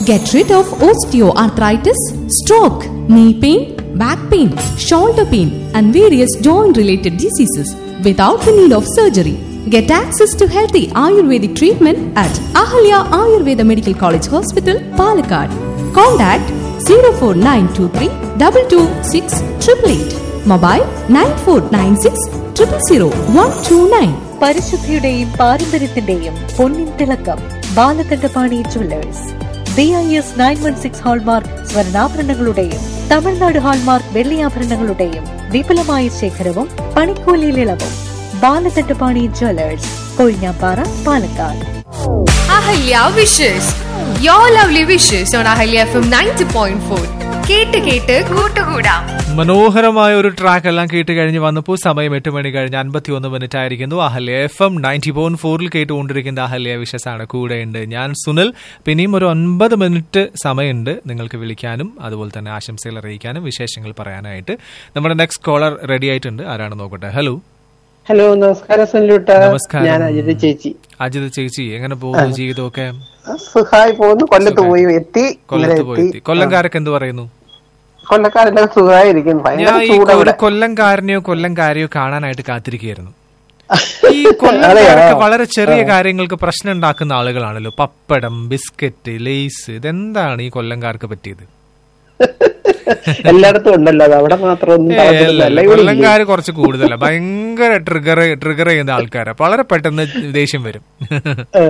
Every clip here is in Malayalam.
Get rid of osteoarthritis, stroke, knee pain, back pain, shoulder pain, and various joint related diseases without the need of surgery. Get access to healthy Ayurvedic treatment at Ahalya Ayurveda Medical College Hospital, Palakkad. Contact 04923 226 888. Mobile 9496 000 129. പരിശുദ്ധിയുടെയും പാരമ്പര്യത്തിന്റെയും പൊന്നിൻ തിളക്കം Balakandapani jewellers B I S nine one six hallmark സ്വർണ്ണാഭരണങ്ങളുടെയും തമിഴ്നാട് ഹാൾമാർക്ക് വെള്ളിയാഭരണങ്ങളുടെയും വിപുലമായ ശേഖരവും പണിക്കൂലിയിൽ ഇളവും Balakandapani jewellers Kozhinjampara Palakkad Ahalya wishes you lovely wishes on Ahalya FM ninety point four ഫോർ കേട്ട് കേട്ട് കൂട്ടുകൂടാം മനോഹരമായ ഒരു ട്രാക്ക് എല്ലാം കേട്ട് കഴിഞ്ഞ് വന്നപ്പോൾ സമയം എട്ട് മണി കഴിഞ്ഞ് അൻപത്തി ഒന്ന് മിനിറ്റ് ആയിരിക്കുന്നു അഹല്യ എഫ് എം നയൻറ്റി പോയിന്റ് ഫോറിൽ കേട്ടുകൊണ്ടിരിക്കുന്ന അഹല്യ വിശസാണ് കൂടെയുണ്ട് ഞാൻ സുനിൽ പിന്നെയും ഒരു ഒൻപത് മിനിറ്റ് സമയമുണ്ട് നിങ്ങൾക്ക് വിളിക്കാനും അതുപോലെ തന്നെ ആശംസകൾ അറിയിക്കാനും വിശേഷങ്ങൾ പറയാനായിട്ട് നമ്മുടെ നെക്സ്റ്റ് കോളർ റെഡി ആയിട്ടുണ്ട് ആരാണ് നോക്കട്ടെ ഹലോ ഹലോ നമസ്കാരം സുനിലുട്ട നമസ്കാരം. ഞാൻ അജിത് ചേച്ചി അജിത് ചേച്ചി എങ്ങനെ പോകുന്നു ജീവിതമൊക്കെ സുഖമായി പോകുന്നു കൊല്ലത്ത് പോയി എത്തി ഇന്നലെ കൊല്ലത്ത് എത്തി പോയി കൊല്ലംകാരൊക്കെ എന്ത് പറയുന്നു കൊല്ലക്കാരെല്ലാം സുഖമായിരിക്കുന്നു ഭയങ്കര ഞാൻ ഈ ചൂട് ഒരു അവിടെ കൊല്ലംകാരനെയോ കൊല്ലംകാരെയോ കാണാനായിട്ട് കാത്തിരിക്കുകയായിരുന്നു ഈ അതെയോ? കൊല്ലംകാരൊക്കെ വളരെ ചെറിയ കാര്യങ്ങൾക്ക് പ്രശ്നം ഉണ്ടാക്കുന്ന ആളുകളാണല്ലോ പപ്പടം ബിസ്ക്കറ്റ് ലേസ് ഇതെന്താണ് ഈ കൊല്ലംകാർക്ക് പറ്റിയത് എല്ലായിടത്തും ഉണ്ടല്ലോ അത് അവിടെ മാത്രം ഒന്നും ഏ, അല്ല, നടക്കുന്നില്ല. അല്ല. ഇവിടെ ഇല്ലേ? കൊല്ലംകാര് കുറച്ച് കൂടുതല ഭയങ്കര ട്രിഗർ ട്രിഗർ ചെയ്യുന്ന ആൾക്കാരാ വളരെ പെട്ടെന്ന് ദേഷ്യം വരും ഏ.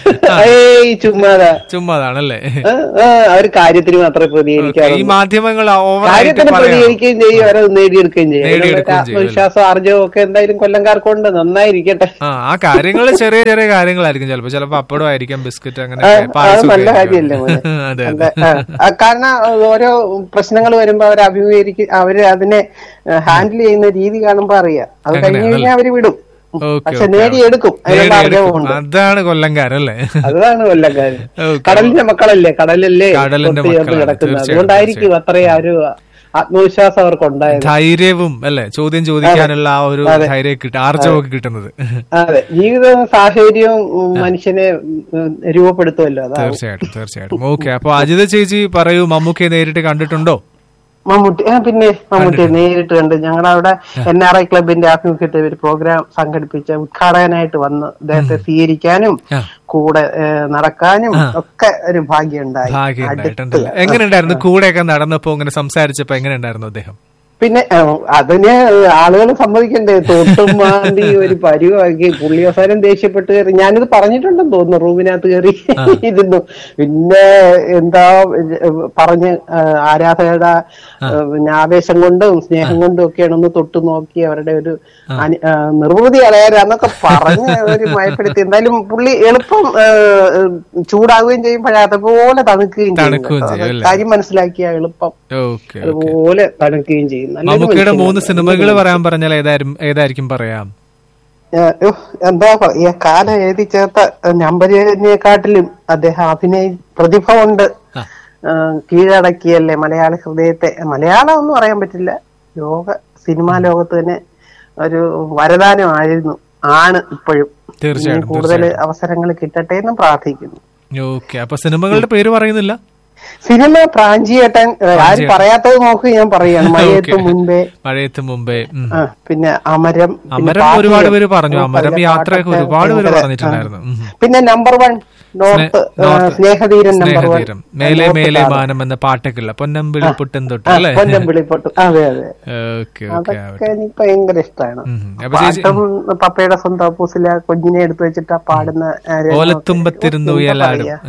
ഏയ് ചുമ്മാതാ ചുമ്മാതാണല്ലേ ഏ, ഏ, അവര് കാര്യത്തിന് മാത്രമേ ഈ പ്രതികരിക്കാറുള്ളൂ മാധ്യമങ്ങൾ ഓവറായിട്ട് കാര്യത്തിന് പറയാം പ്രതികരിക്കുകയും ചെയ്യും അവരത് നേടിയെടുക്കുകയും ചെയ്യും നേടിയെടുക്കുകയും അതിനുള്ള ചെയ്യും, ആത്മവിശ്വാസം ആർജവും ഒക്കെ എന്തായാലും കൊല്ലംകാർക്കുണ്ട് നന്നായിരിക്കട്ടെ ആ ആ കാര്യങ്ങൾ ചെറിയ ചെറിയ കാര്യങ്ങളായിരിക്കും ചിലപ്പോ ചിലപ്പോ പപ്പടം ആയിരിക്കാം ബിസ്ക്കറ്റ് അങ്ങനെ ആ, അത് പായസം നല്ല കാര്യമല്ലേ മോനെ? അതെ നല്ല, അതെ ആ, ആ, കാരണം ഓരോ പ്രശ്നങ്ങൾ വരുമ്പോ അവർ അഭിമുഖീകരിക്കും അവര് അതിനെ ഹാൻഡിൽ ചെയ്യുന്ന രീതി കാണുമ്പോ അറിയാം അത് കഴിഞ്ഞ് അങ്ങനെയാണല്ലേ? കഴിഞ്ഞാൽ അവര് വിടും ഓക്കെ പക്ഷെ നേടിയെടുക്കും അതിനുള്ള ആർജവമുണ്ട് അതാണ് കൊല്ലംകാരല്ലേ അതാണ് കൊല്ലക്കാര് ഓക്കെ. കടലിന്റെ മക്കളല്ലേ കടലല്ലേ കടലിന്റെ തൊട്ട് ചേർന്ന് മക്കളാണ്. കിടക്കുന്നത് തീർച്ചയായും, അതുകൊണ്ടായിരിക്കും അത്രയും ആ ഒരു ആത്മവിശ്വാസം അവർക്കുണ്ടായത് ധൈര്യവും അല്ലെ ചോദ്യം ചോദിക്കാനുള്ള ആ ഒരു ധൈര്യം കിട്ടും ആർജവമൊക്കെ കിട്ടുന്നത് അതെ ജീവിത സാഹചര്യവും ഉം, മനുഷ്യനെ ഉം, രൂപപ്പെടുത്തുമല്ലോ അതാ തീർച്ചയായിട്ടും തീർച്ചയായിട്ടും ഓക്കെ അപ്പൊ അജിത ചേച്ചി പറയൂ മമ്മൂക്കയെ നേരിട്ട് കണ്ടിട്ടുണ്ടോ മമ്മൂട്ടി ആ പിന്നെ മമ്മൂട്ടി നേരിട്ട് കണ്ട് ഞങ്ങളുടെ അവിടെ എൻ ആർ ഐ ക്ലബിന്റെ ആഭിമുഖ്യത്തിൽ ഒരു പ്രോഗ്രാം സംഘടിപ്പിച്ച ഉദ്ഘാടകനായിട്ട് വന്ന് അദ്ദേഹത്തെ സ്വീകരിക്കാനും ആ. കൂടെ ഏ, നടക്കാനും ഒക്കെ ഒരു ഭാഗ്യം ഉണ്ടായി ഭാഗ്യം അടുത്ത് ഉണ്ടായിട്ടുണ്ടല്ലേ എങ്ങനെയുണ്ടായിരുന്നു കൂടെയൊക്കെ നടന്നപ്പോ ഇങ്ങനെ സംസാരിച്ചപ്പോ എങ്ങനെയുണ്ടായിരുന്നു അദ്ദേഹം പിന്നെ ആ, അതിന് ആളുകൾ സമ്മതിക്കണ്ടേ തൊട്ടും മാന്തി ഒരു പരുവാക്കി പുള്ളി അവസാനം ദേഷ്യപ്പെട്ട് കയറി ഞാനിത് പറഞ്ഞിട്ടുണ്ടെന്ന് തോന്നുന്നു റൂമിനകത്ത് കയറി ഇരുന്നു പിന്നെ എന്താ ഏ, പറഞ്ഞ് ആ, ആരാധകരുടെ ആ, പിന്നെ ആവേശം കൊണ്ടും സ്നേഹം കൊണ്ടും ഒക്കെയാണ് ഒന്ന് തൊട്ട് നോക്കി അവരുടെ ഒരു അനി- ആ, നിർവൃതി അലയാരാന്നൊക്കെ പറഞ്ഞ് ഒരു മയപ്പെടുത്തി എന്തായാലും പുള്ളി എളുപ്പം ആ, ചൂടാവുകയും ചെയ്യും പക്ഷെ അതുപോലെ തണുക്കുകയും ചെയ്യും തണുക്കുകയും കേട്ടോ. ചെയ്യും, അല്ലേ? കാര്യം മനസ്സിലാക്കിയ എളുപ്പം ഓക്കെ അതുപോലെ തണുക്കുകയും ചെയ്യും നല്ലൊരു മമ്മൂക്കയുടെ മനുഷ്യനാണ്. മൂന്ന് സിനിമകൾ പറയാൻ പറഞ്ഞാൽ ഏതായാലും ഏതായിരിക്കും പറയാം ഏഹ് ഉഹ്, എന്താ പറയാ കാലം എഴുതി ചേർത്ത നമ്പരിനെക്കാട്ടിലും അദ്ദേഹം അഭിനയ പ്രതിഭ കൊണ്ട് ആ. ഏഹ് കീഴടക്കിയല്ലേ മലയാള ഹൃദയത്തെ മലയാളം ഒന്നും പറയാൻ പറ്റില്ല ലോക സിനിമാ ലോകത്ത് തന്നെ ഒരു വരദാനമായിരുന്നു ആണ് ഇപ്പോഴും തീർച്ചയായിട്ടും, ഇനിയും കൂടുതൽ അവസരങ്ങൾ കിട്ടട്ടെ എന്നും പ്രാർത്ഥിക്കുന്നു ഓക്കെ അപ്പൊ സിനിമകളുടെ പേര് പറയുന്നില്ല സിനിമ പ്രാഞ്ചിയേട്ടൻ ഏഹ് ആരും പറയാത്തത് നോക്ക് ഞാൻ പറയാണ് മഴയത്ത് ഓക്കെ. മുൻപേ മഴയത്ത് മുമ്പേ ഉം. ആ, പിന്നെ അമരം പിന്നെ അമരം പാട്ടിയം. ഒരുപാട് പേര് പറഞ്ഞു ഉം, അമരം പല യാത്രയൊക്കെ പാട്ടൊക്കെ ഒരുപാട് പേര് ഭയങ്കര, പറഞ്ഞിട്ടുണ്ടായിരുന്നു ഉം. ആ. പിന്നെ നമ്പർ വൺ നോർത്ത് സ്നേ- നോർത്ത് സ്നേഹതീരൻ നമ്പർ വൺ സ്നേഹതീരം മേലെ മേലെ മാനം എന്ന പാട്ടൊക്കെയുള്ള പൊന്നമ്പിളി പൊട്ടും തൊട്ട് അല്ലേ പൊന്നമ്പിളിപ്പൊട്ട് അതെ അതെ ഓക്കെ ഓക്കെ അതൊക്കെ എനിക്ക് ഭയങ്കര ഇഷ്ടമാണ് ഉം. അപ്പൊ ചേച്ചി പാട്ടും പപ്പയുടെ സ്വന്തം അപ്പൂസിലെ കുഞ്ഞിനെ എടുത്തു വെച്ചിട്ട് ആ പാടുന്ന ആ രംഗമൊക്കെ ഓലത്തുമ്പത്തിരുന്നു എന്താ ഉയലാടും പറയാ?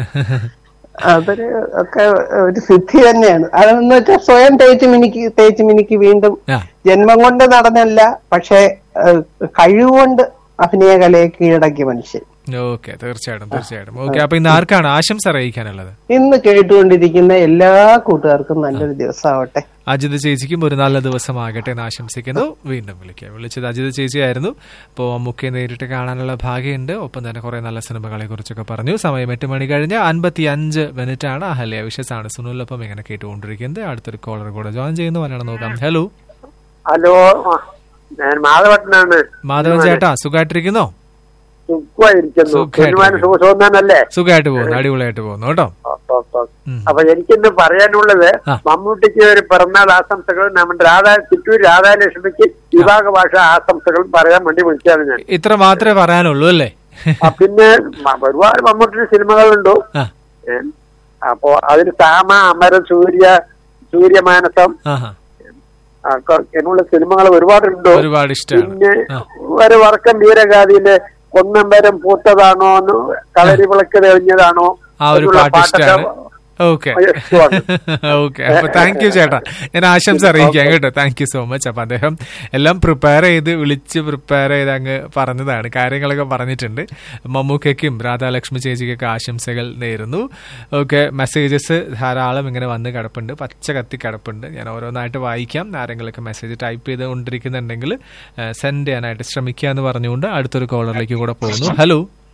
അതൊരു ഒക്കെ ഒരു സിദ്ധി തന്നെയാണ് അതെന്ന് വെച്ചാൽ സ്വയം തേച്ച് മിനിക്ക് തേച്ച് മിനിക്ക് വീണ്ടും ആ ജന്മം കൊണ്ട് നടന്നല്ല പക്ഷെ ഏഹ്, കഴിവുകൊണ്ട് അഭിനയ കലയെ കീഴടക്കിയ മനുഷ്യൻ ഓക്കെ തീർച്ചയായിട്ടും തീർച്ചയായിട്ടും ഓക്കെ അപ്പൊ ഇന്ന് ആർക്കാണ് ആശംസ അറിയിക്കാനുള്ളത് ഇന്ന് കേട്ടുകൊണ്ടിരിക്കുന്ന എല്ലാ കൂട്ടുകാർക്കും നല്ലൊരു ദിവസമാവട്ടെ അജിത് ചേച്ചിക്കും ഒരു നല്ല ദിവസമാകട്ടെ എന്ന് ആശംസിക്കുന്നു വീണ്ടും വിളിക്കാം വിളിച്ചത് അജിത് ചേച്ചിയായിരുന്നു അപ്പോൾ അമ്മുക്കെ നേരിട്ട് കാണാനുള്ള ഭാഗ്യമുണ്ട് ഒപ്പം തന്നെ കുറെ നല്ല സിനിമകളെ കുറിച്ചൊക്കെ പറഞ്ഞു സമയം എട്ട് മണി കഴിഞ്ഞ് അൻപത്തി അഞ്ച് മിനിറ്റ് ആണ് അഹല്യ വിശേഷാണ് സുനിലൊപ്പം ഇങ്ങനെ കേട്ടുകൊണ്ടിരിക്കുന്നത് അടുത്തൊരു കോളർ കൂടെ ജോയിൻ ചെയ്യുന്നു വരണം നോക്കാം ഹലോ ഹലോ ആ, ഞാൻ മാധവട്ടനാണ് മാധവൻ ചേട്ടാ സുഖമായിട്ടിരിക്കുന്നോ സുഖമായിരിക്കുന്നു സുഖമായിട്ടിരിക്കുന്നു. സുഖം തന്നെയല്ലേ സുഖമായിട്ട് പോകുന്നു അടിപൊളിയായിട്ട് പോകുന്നു കേട്ടോ ഓക്കെ ഓക്കെ ഉം. അപ്പൊ എനിക്കിന്ന് പറയാനുള്ളത് ആ. മമ്മൂട്ടിക്ക് ഒരു പിറന്നാൾ ആശംസകൾ നമ്മുടെ രാധാ ചിറ്റൂർ രാധാലക്ഷ്മിക്ക് വിഭാഗ ഭാഷ ആശംസകൾ പറയാൻ വേണ്ടി വിളിച്ചാണ് ഞാൻ ഇത്ര മാത്രമേ പറയാനുള്ളൂ അല്ലേ ആ, പിന്നെ മ- ഒരുപാട് മമ്മൂട്ടിയുടെ സിനിമകളുണ്ട് ആ ഏ? അപ്പോ അതിൽ സാമ അമരം സൂര്യ സൂര്യമാനസം ആഹാ ആ, ക- എന്നുള്ള സിനിമകൾ ഒരുപാടുണ്ട് ഒരുപാട് ഇഷ്ടമാണ് പിന്നെ ആ. ഒരു വർക്കം വീരഗാഥയിലെ കൊന്നമ്പരം പൂത്തതാണോ എന്ന് കളരി വിളക്ക് തെളിഞ്ഞതാണോ ആ ഒരു എന്നുള്ള പാട്ട് ഇഷ്ടമാണ് പാട്ടൊക്കെ ഓക്കെ ഇഷ്ടമാണ്. ഓക്കെ അപ്പൊ താങ്ക് യു ചേട്ടാ ഞാൻ ആശംസ അറിയിക്കാം കേട്ടോ താങ്ക് യു സോ മച്ച് അപ്പൊ അദ്ദേഹം എല്ലാം പ്രിപ്പയർ ചെയ്ത് വിളിച്ച് പ്രിപ്പയർ ചെയ്ത് അങ്ങ് പറഞ്ഞതാണ് കാര്യങ്ങളൊക്കെ പറഞ്ഞിട്ടുണ്ട് മമ്മൂക്കയ്ക്കും രാധാലക്ഷ്മി ചേച്ചിക്കൊക്കെ ആശംസകൾ നേരുന്നു ഓക്കെ മെസ്സേജസ് ധാരാളം ഇങ്ങനെ വന്ന് കിടപ്പുണ്ട് പച്ച കത്തി കിടപ്പുണ്ട് ഞാൻ ഓരോന്നായിട്ട് വായിക്കാം ആരെങ്കിലൊക്കെ മെസ്സേജ് ടൈപ്പ് ചെയ്തുകൊണ്ടിരിക്കുന്നുണ്ടെങ്കിൽ സെൻഡ് ചെയ്യാനായിട്ട് ശ്രമിക്കുക എന്ന് പറഞ്ഞുകൊണ്ട് അടുത്തൊരു കോളറിലേക്ക് കൂടെ പോകുന്നു hello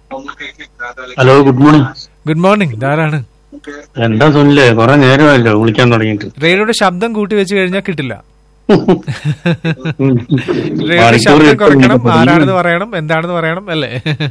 hello good morning good morning ധാരാണ് എന്താ സുനിലെ കുറെ നേരമല്ലോ വിളിക്കാൻ തുടങ്ങിയിട്ട് റേഡിയോയുടെ ശബ്ദം കൂട്ടി വെച്ച് കഴിഞ്ഞാൽ കിട്ടില്ല ഉം. റേഡിയോ മണിക്കൂർ ശബ്ദം എട്ട് കുറയ്ക്കണം മണിക്ക് ആരാണെന്ന് പറയണം എന്താണെന്ന് പറയണം അല്ലേ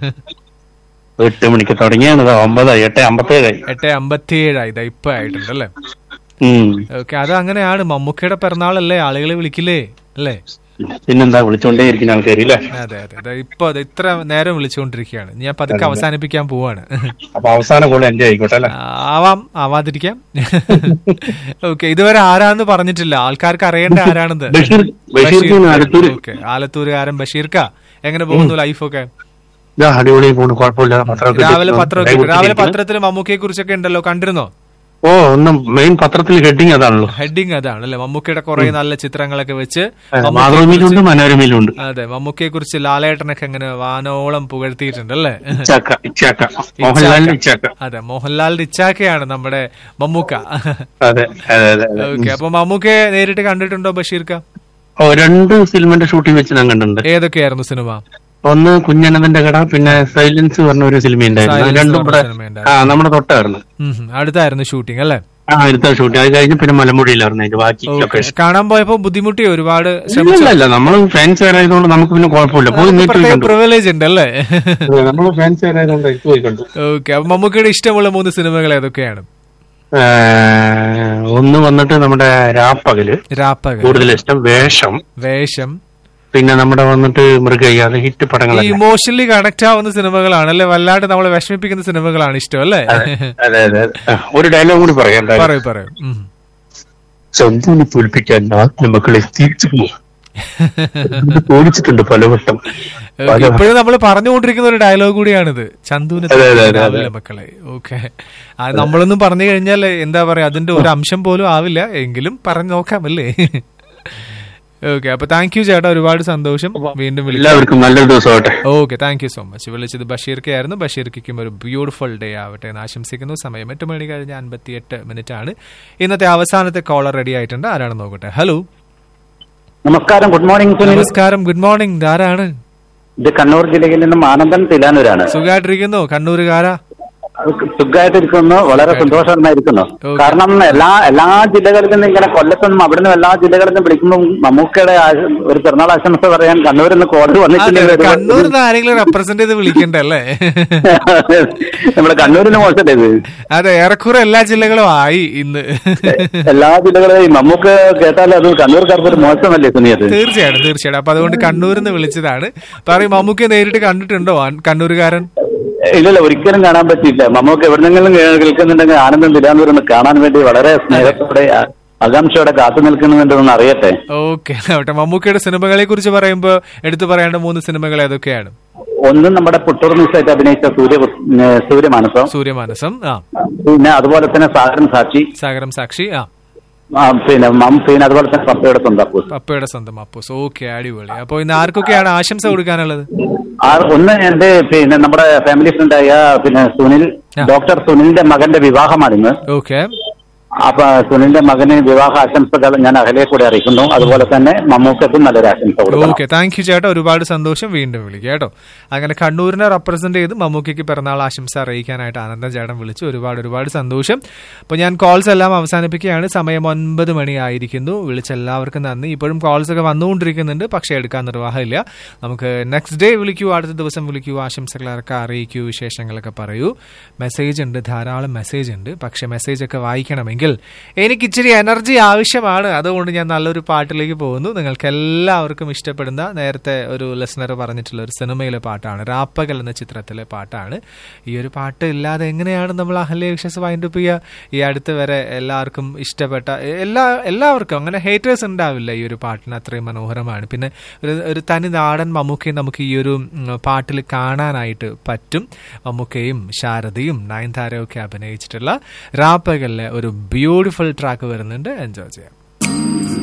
എട്ട് മണിക്ക് തുടങ്ങിയാണ് ഇതാ ഒമ്പതായി എട്ട് അമ്പത്തേഴായി എട്ട് അമ്പത്തിയേഴായി ഇതാ ഇപ്പൊ ആയിട്ടുണ്ട് അല്ലേ ഉം. ഓക്കെ അത് അങ്ങനെയാണ് മമ്മൂക്കയുടെ പിറന്നാളല്ലേ ആളുകൾ വിളിക്കില്ലേ അല്ലേ പിന്നെന്താ വിളിച്ചോണ്ടേ ഇരിക്കുന്ന ആൾക്കാരില്ലേ അതെ അതെ അതെ ഇപ്പൊ അത് ഇത്ര നേരം വിളിച്ചുകൊണ്ടിരിക്കുകയാണ് ഞാൻ പതുക്കെ അവസാനിപ്പിക്കാൻ പോവാണ് അപ്പൊ അവസാന കോള് എന്റെ ആയിക്കോട്ടെ അല്ലെ ആവാം ആവാതിരിക്കാം ഓക്കെ ഇതുവരെ ആരാന്ന് പറഞ്ഞിട്ടില്ല ആൾക്കാർക്ക് അറിയേണ്ട ആരാണെന്ന് ബഷീർ ബഷീർ അടുത്തൂര് ഓക്കെ ആലത്തൂരുകാരൻ ബഷീർക്ക എങ്ങനെ പോകുന്നു ലൈഫൊക്കെ ഇതാ അടിപൊളി പോണ് കുഴപ്പമില്ല പത്രമൊക്കെ രാവിലെ ഇട്ടിട്ട് പത്രമൊക്കെ കൈ ഇട്ടു. രാവിലെ കൊടുത്തിരിക്കുന്നു. പത്രത്തിൽ മമ്മൂക്കയെ കുറിച്ചൊക്കെ ഉണ്ടല്ലോ കണ്ടിരുന്നോ ഓ ഒന്ന് മെയിൻ പത്രത്തിൽ ഹെഡിങ് അതാണല്ലോ ഹെഡിങ് അതാണ് അല്ലെ മമ്മൂക്കയുടെ കുറെ നല്ല ചിത്രങ്ങളൊക്കെ വെച്ച് മാതൃഭൂമിയിലുണ്ട് മനോരമയിലുണ്ട് അതെ മമ്മൂക്കയെ കുറിച്ച് ലാലേട്ടനൊക്കെ അങ്ങനെ വാനോളം പുകഴ്ത്തിയിട്ടുണ്ട് അല്ലേ ഇച്ചാക്ക ഇച്ചാക്ക മോഹൻലാലിന്റെ ഇച്ചാക്ക അതെ മോഹൻലാലിന്റെ ഇച്ചാക്കയാണ് നമ്മുടെ മമ്മൂക്ക അതെ അതെ അതെ അതെ. ഓക്കെ അപ്പൊ മമ്മൂക്കയെ നേരിട്ട് കണ്ടിട്ടുണ്ടോ ബഷീർക്ക ഓ രണ്ട് ഫിലിമിന്റെ ഷൂട്ടിംഗ് വെച്ച് ഞാൻ കണ്ടിട്ടുണ്ട് ഏതൊക്കെയായിരുന്നു സിനിമ ഒന്ന് കുഞ്ഞനന്ദന്റെ കട പിന്നെ സൈലൻസ് പറഞ്ഞ ഒരു സിനിമ ഉണ്ടായിരുന്നു Silence അത് രണ്ടും എന്ന് ഇവിടെ പറഞ്ഞ സിനിമ ഉണ്ടായിരുന്നു. ആ നമ്മുടെ തൊട്ടായിരുന്നു ഉം ഉം. അടുത്തായിരുന്നു ഷൂട്ടിംഗ് അല്ലേ ആ അടുത്ത ഷൂട്ടിംഗ് അത് കഴിഞ്ഞ് പിന്നെ മലമുടിയിലായിരുന്നു അതിന്റെ ബാക്കി ഓക്കെ ലൊക്കേഷൻ കാണാൻ പോയപ്പോ ബുദ്ധിമുട്ടി ഒരുപാട് ഇല്ല ഇല്ല നമ്മൾ ഫാൻസ് ആയതുകൊണ്ട് നമുക്ക് പിന്നെ കുഴപ്പമില്ല പോയി നേരിട്ട് പോയി കണ്ടു പ്രിവിലേജ് ഉണ്ട് അല്ലേ നമ്മൾ ഫാൻസ് ആയതുകൊണ്ട് എനിക്ക് പോയി കണ്ടു ഓക്കെ അപ്പൊ മമ്മൂക്കയുടെ ഇഷ്ടമുള്ള മൂന്ന് സിനിമകൾ ഏതൊക്കെയാണ് ആ, ഒന്ന് വന്നിട്ട് നമ്മുടെ രാപ്പകല് രാപ്പകൽ കൂടുതൽ ഇഷ്ടം വേഷം വേഷം പിന്നെ നമ്മുടെ വന്നിട്ട് മൃഗയ്യ അത് ഹിറ്റ് ഈ പടങ്ങളല്ല ഇമോഷണലി കണക്ട് ആവുന്ന സിനിമകളാണ് അല്ലെ വല്ലാണ്ട് നമ്മളെ വിഷമിപ്പിക്കുന്ന സിനിമകളാണ് ഇഷ്ടം അല്ലേ അതെ അതെ അതെ ആ, ഒരു ഡയലോഗ് കൂടി പറയാം എന്തായാലും. പറയൂ പറയൂ ഉം. ചന്തുവിനെ തോൽപ്പിക്കാൻ നാട്ടിലെ മക്കളെ തിരിച്ചു പോകും ഓടിച്ചിട്ടുണ്ട് പലവട്ടം ഓക്കേ, ഇപ്പോഴും നമ്മൾ പറഞ്ഞുകൊണ്ടിരിക്കുന്ന ഒരു ഡയലോഗ് കൂടിയാണിത് ചന്തുവിന് അതെ, അതെ, അതെ, ആവില്ല മക്കളെ ഓക്കെ നമ്മളൊന്നും പറഞ്ഞു കഴിഞ്ഞാൽ എന്താ പറയാ അതിന്റെ ഒരു അംശം പോലും ആവില്ല എങ്കിലും പറഞ്ഞു നോക്കാമല്ലേ ഓക്കെ അപ്പൊ താങ്ക് യു ചേട്ടാ ഒരുപാട് സന്തോഷം വീണ്ടും വിളിക്കാം എല്ലാവർക്കും നല്ലൊരു ദിവസമാവട്ടെ okay thank you so much വിളിച്ചത് ബഷീർക്കായിരുന്നു ബഷീർക്കും ഒരു ബ്യൂട്ടിഫുൾ ഡേ ആവട്ടെ എന്ന് ആശംസിക്കുന്നു സമയം എട്ട് മണി കഴിഞ്ഞ് അൻപത്തി എട്ട് മിനിറ്റ് ആണ് ഇന്നത്തെ അവസാനത്തെ കോളർ റെഡി ആയിട്ടുണ്ട് ആരാണ് നോക്കട്ടെ ഹലോ നമസ്കാരം ഗുഡ് മോർണിംഗ് സുനിൽ നമസ്കാരം ഗുഡ് മോർണിംഗ് ആരാണ് ഇത് കണ്ണൂർ ജില്ലയിൽ നിന്നും ആനന്ദൻ തിലാനൂരാണ് സുഖമായിട്ടിരിക്കുന്നു കണ്ണൂരുകാരാ സുഖമായിട്ടിരിക്കുന്നു വളരെ സന്തോഷമായിരിക്കുന്നു Okay. കാരണം എല്ലാ എല്ലാ ജില്ലകളിൽ നിന്നും ഇങ്ങനെ കൊല്ലത്തുനിന്നും അവിടെ നിന്നും എല്ലാ ജില്ലകളിൽ നിന്നും വിളിക്കുമ്പോൾ മമ്മൂക്കയുടെ ആ- ഒരു പിറന്നാൾ ആശംസ പറയാൻ കണ്ണൂരിൽ നിന്ന് കോടതി അതെ, വന്നിട്ടില്ല കണ്ണൂരിൽ നിന്ന് ആരെങ്കിലും റെപ്രസെന്റ് ചെയ്ത് വിളിക്കണ്ടല്ലേ നമ്മുടെ കണ്ണൂരിന് മോശമല്ലേ ഇത് അതെ ഏറെക്കുറെ എല്ലാ ജില്ലകളും ആയി ഇന്ന് എല്ലാ ജില്ലകളെയും മമ്മൂക്ക് കേട്ടാൽ അത് കണ്ണൂർക്കാർക്ക് ഒരു മോശമല്ലേ സുനിയത് തീർച്ചയായിട്ടും തീർച്ചയായിട്ടും അപ്പൊ അതുകൊണ്ട് കണ്ണൂരിൽ നിന്ന് വിളിച്ചതാണ് പറയും മമ്മൂക്കെ നേരിട്ട് കണ്ടിട്ടുണ്ടോ ആ- കണ്ണൂരുകാരൻ ഇല്ലല്ല ഒരിക്കലും കാണാൻ പറ്റിയില്ല മമ്മൂക്ക് എവിടെന്നെങ്കിലും കേ- കേൾക്കുന്നുണ്ടെങ്കിൽ ആനന്ദം തിരുവനന്തപുരം ഒന്ന് കാണാൻ വേണ്ടി വളരെ സ്നേഹത്തോടെ ആ- ആകാംക്ഷയോടെ കാത്തു നിൽക്കുന്നുണ്ടെന്ന് അറിയട്ടെ ഓക്കെ ആവട്ടെ മമ്മൂക്കയുടെ സിനിമകളെ കുറിച്ച് പറയുമ്പോ എടുത്തു പറയേണ്ട മൂന്ന് സിനിമകൾ ഏതൊക്കെയാണ് ഒന്ന് നമ്മുടെ പുട്ടൂർ മിസ്സായിട്ട് അഭിനയിച്ച സൂര്യ സൂര്യമാനസം സൂര്യമാനസം ആ പിന്നെ അതുപോലെ തന്നെ സാഗരൻ സാക്ഷി സാഗരം സാക്ഷി ആ ആ, പിന്നെ മം പിന്നെ അതുപോലെ തന്നെ പപ്പയുടെ സ്വന്തം പപ്പയുടെ സ്വന്തം അപ്പൂസ് ഓക്കെ അടിപൊളി അപ്പൊ ഇന്ന് ആർക്കൊക്കെയാണ് ആശംസ കൊടുക്കാനുള്ളത് ആ ഒന്ന് എന്റെ പിന്നെ നമ്മുടെ ഫാമിലി ഫ്രണ്ടായ പിന്നെ സുനിൽ ആ. ഡോക്ടർ സുനിലിന്റെ മകന്റെ വിവാഹമാണ് ഇന്ന് ഓക്കെ അപ്പൊ സുനിലിന്റെ മകന് വിവാഹ ആശംസകൾ ഞാൻ അകലെ കൂടെ അറിയിക്കുന്നു അതുപോലെ തന്നെ മമ്മൂക്കക്കും നല്ലൊരു ആശംസ കൊടുക്കണം ഓക്കെ താങ്ക് യു ചേട്ടാ ഒരുപാട് സന്തോഷം വീണ്ടും വിളിക്കുക കേട്ടോ അങ്ങനെ കണ്ണൂരിനെ റെപ്രസെന്റ് ചെയ്ത് മമ്മൂക്കിക്ക് പിറന്നാൾ ആശംസ അറിയിക്കാനായിട്ട് ആനന്ദ ചേട്ടൻ വിളിച്ചു ഒരുപാട് ഒരുപാട് സന്തോഷം അപ്പോൾ ഞാൻ കോൾസ് എല്ലാം അവസാനിപ്പിക്കുകയാണ് സമയം ഒൻപത് മണിയായിരിക്കുന്നു വിളിച്ച എല്ലാവർക്കും നന്ദി ഇപ്പോഴും കോൾസ് ഒക്കെ വന്നുകൊണ്ടിരിക്കുന്നുണ്ട് പക്ഷേ എടുക്കാൻ നിർവാഹമില്ല നമുക്ക് നെക്സ്റ്റ് ഡേ വിളിക്കൂ അടുത്ത ദിവസം വിളിക്കൂ ആശംസകളൊക്കെ അറിയിക്കൂ വിശേഷങ്ങളൊക്കെ പറയൂ മെസ്സേജ് ഉണ്ട് ധാരാളം മെസ്സേജ് ഉണ്ട് പക്ഷെ മെസ്സേജ് ഒക്കെ വായിക്കണമെങ്കിൽ എനിക്ക് ഇച്ചിരി എനർജി ആവശ്യമാണ് അതുകൊണ്ട് ഞാൻ നല്ലൊരു പാട്ടിലേക്ക് പോകുന്നു നിങ്ങൾക്ക് എല്ലാവർക്കും ഇഷ്ടപ്പെടുന്ന നേരത്തെ ഒരു ലിസണർ പറഞ്ഞിട്ടുള്ള ഒരു സിനിമയിലെ പാട്ടാണ് രാപ്പകൽ എന്ന ചിത്രത്തിലെ പാട്ടാണ് ഈ ഒരു പാട്ട് ഇല്ലാതെ എങ്ങനെയാണ് നമ്മൾ അഹല്യ വിശ്വസ് വൈൻഡപ്പ് ചെയ്യുക ഈ അടുത്ത് വരെ എല്ലാവർക്കും ഇഷ്ടപ്പെട്ട എല്ലാ എല്ലാവർക്കും അങ്ങനെ ഹേറ്റേഴ്സ് ഉണ്ടാവില്ല ഈ ഒരു പാട്ടിന് അത്രയും മനോഹരമാണ് പിന്നെ ഒരു ഒരു തനി നാടൻ മമ്മൂക്കയെ നമുക്ക് ഈ ഒരു പാട്ടിൽ കാണാനായിട്ട് പറ്റും മമ്മൂക്കയും ശാരദയും നയൻതാരയും ഒക്കെ അഭിനയിച്ചിട്ടുള്ള റാപ്പകലിലെ ഒരു ബ്യൂട്ടിഫുൾ ട്രാക്ക് വരുന്നുണ്ട് എൻജോയ് ചെയ്യാം